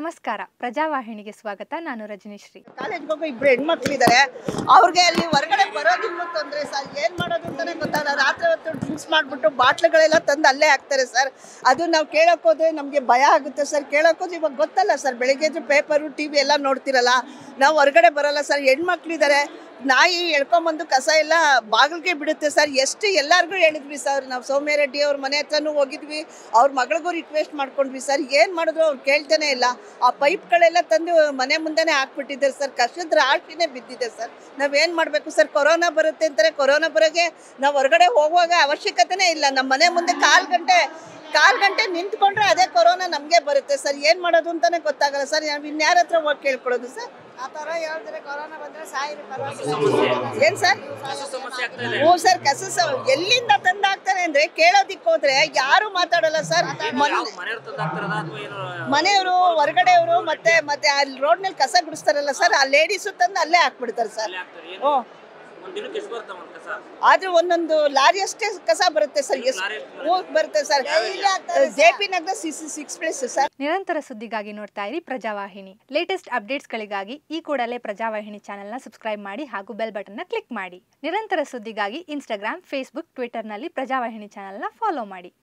ನಮಸ್ಕಾರ ಪ್ರಜಾವಾಹಿನಿಗೆ ಸ್ವಾಗತ ನಾನು ರಜನಿಶ್ರೀ ಕಾಲೇಜ್ಗೆ ಹೋಗೋ ಇಬ್ರು ಹೆಣ್ಮಕ್ಳು ಇದ್ದಾರೆ ಅವ್ರಿಗೆ ಅಲ್ಲಿ ಹೊರಗಡೆ ಬರೋದಿಕ್ಕೂ ತೊಂದರೆ ಸರ್ ಏನ್ ಮಾಡೋದು ಅಂತಾನೆ ಗೊತ್ತಾಗಲ್ಲ ರಾತ್ರಿ ಹೊತ್ತು ಡ್ರಿಂಕ್ಸ್ ಮಾಡ್ಬಿಟ್ಟು ಬಾಟ್ಲುಗಳೆಲ್ಲ ತಂದು ಅಲ್ಲೇ ಹಾಕ್ತಾರೆ ಸರ್ ಅದು ನಾವು ಕೇಳಕ್ ಹೋದ್ರೆ ನಮಗೆ ಭಯ ಆಗುತ್ತೆ ಸರ್ ಕೇಳಕ್ ಹೋದ್ರೆ ಇವಾಗ ಗೊತ್ತಲ್ಲ ಸರ್ ಬೆಳಿಗ್ಗೆ ಪೇಪರು ಟಿ ವಿ ಎಲ್ಲ ನೋಡ್ತಿರಲ್ಲ ನಾವು ಹೊರಗಡೆ ಬರಲ್ಲ ಸರ್ ಹೆಣ್ಮಕ್ಳು ಇದ್ದಾರೆ ನಾಯಿ ಎಳ್ಕೊಂಬಂದು ಕಸ ಎಲ್ಲ ಬಾಗಿಲಿಗೆ ಬಿಡುತ್ತೆ ಸರ್ ಎಷ್ಟು ಎಲ್ಲರಿಗೂ ಹೇಳಿದ್ವಿ ಸರ್ ನಾವು ಸೌಮ್ಯ ರೆಡ್ಡಿ ಅವ್ರ ಮನೆ ಹತ್ರನೂ ಹೋಗಿದ್ವಿ ಅವ್ರ ಮಗಳಿಗೂ ರಿಕ್ವೆಸ್ಟ್ ಮಾಡ್ಕೊಂಡ್ವಿ ಸರ್ ಏನು ಮಾಡಿದ್ರು ಅವ್ರು ಕೇಳ್ತಾನೆ ಇಲ್ಲ ಆ ಪೈಪ್ಗಳೆಲ್ಲ ತಂದು ಮನೆ ಮುಂದೆನೇ ಹಾಕ್ಬಿಟ್ಟಿದ್ದಾರೆ ಸರ್ ಕಷ್ಟದ ರಾಶಿನೇ ಬಿದ್ದಿದೆ ಸರ್ ನಾವೇನು ಮಾಡಬೇಕು ಸರ್ ಕೊರೋನಾ ಬರುತ್ತೆ ಅಂತಾರೆ ಕೊರೋನಾ ಬರೋಗೆ ನಾವು ಹೊರಗಡೆ ಹೋಗುವಾಗ ಅವಶ್ಯಕತೆನೇ ಇಲ್ಲ ನಮ್ಮ ಮನೆ ಮುಂದೆ ಕಾಲು ಗಂಟೆ ಕಾಲು ಗಂಟೆ ನಿಂತ್ಕೊಂಡ್ರೆ ಅದೇ ಕೊರೋನಾ ನಮಗೆ ಬರುತ್ತೆ ಸರ್ ಏನು ಮಾಡೋದು ಅಂತಾನೆ ಗೊತ್ತಾಗಲ್ಲ ಸರ್ ನಾವು ಇನ್ಯಾರ ಹತ್ರ ಹೋಗಿ ಕೇಳ್ಕೊಳ್ಳೋದು ಸರ್ ಆ ಥರ ಹೇಳಿದ್ರೆ ಕೊರೋನಾ ಬಂದರೆ ಸಾಯಿರಿ ಏನು ಸರ್ ಹ್ಞೂ ಸರ್ ಕಸ ಸ- ಎಲ್ಲಿಂದ ತಂದು ಹಾಕ್ತಾರೆ ಅಂದ್ರೆ ಕೇಳೋದಿಕ್ ಹೋದ್ರೆ ಯಾರು ಮಾತಾಡಲ್ಲ ಸರ್ ಮೊನ್ನೆ ಮನೆಯವ್ರು ತಂದು ಹಾಕ್ತಾರದ ಅಥವಾ ಏನು ಮನೆಯವರು ಹೊರಗಡೆಯವರು ಮತ್ತೆ ಮತ್ತೆ ಅಲ್ಲಿ ರೋಡ್ನಲ್ಲಿ ಕಸ ಗುಡಿಸ್ತಾರಲ್ಲ ಸರ್ ಆ ಲೇಡೀಸು ತಂದು ಅಲ್ಲೇ ಹಾಕ್ಬಿಡ್ತಾರೆ ಸರ್ ಅಲ್ಲೇ ಹಾಕ್ತಾರೆ ಏನು ಹ್ಞೂ ಒಂದ್ ದಿನಕ್ಕೆ ಎಷ್ಟು ಬರ್ತಾವ ಒಂದ್ ಕಸ ಆದ್ರೆ ಒಂದೊಂದು ಲಾರಿ ಅಷ್ಟೇ ಕಸ ಬರುತ್ತೆ ಸರ್ ಎಷ್ಟು ಲಾರಿ ಎಷ್ಟು ಹ್ಞೂ ಬರುತ್ತೆ sir J P Nagar six place sir ನಿರಂತರ ಸುದ್ದಿಗಾಗಿ ನೋಡ್ತಾ ಇರಿ ಪ್ರಜಾವಾಹಿನಿ ಲೇಟೆಸ್ಟ್ ಅಪ್ಡೇಟ್ಸ್ಗಳಿಗಾಗಿ ಈ ಕೂಡಲೇ ಪ್ರಜಾವಾಹಿನಿ ಚಾನೆಲ್ನ ಸಬ್ಸ್ಕ್ರೈಬ್ ಮಾಡಿ ಹಾಗೂ ಬೆಲ್ ಬಟನ್ನ ಕ್ಲಿಕ್ ಮಾಡಿ ನಿರಂತರ ಸುದ್ದಿಗಾಗಿ ಇನ್ಸ್ಟಾಗ್ರಾಮ್ ಫೇಸ್ಬುಕ್ ಟ್ವಿಟರ್ನಲ್ಲಿ ಪ್ರಜಾವಾಹಿನಿ ಚಾನೆಲ್ನ ಫಾಲೋ ಮಾಡಿ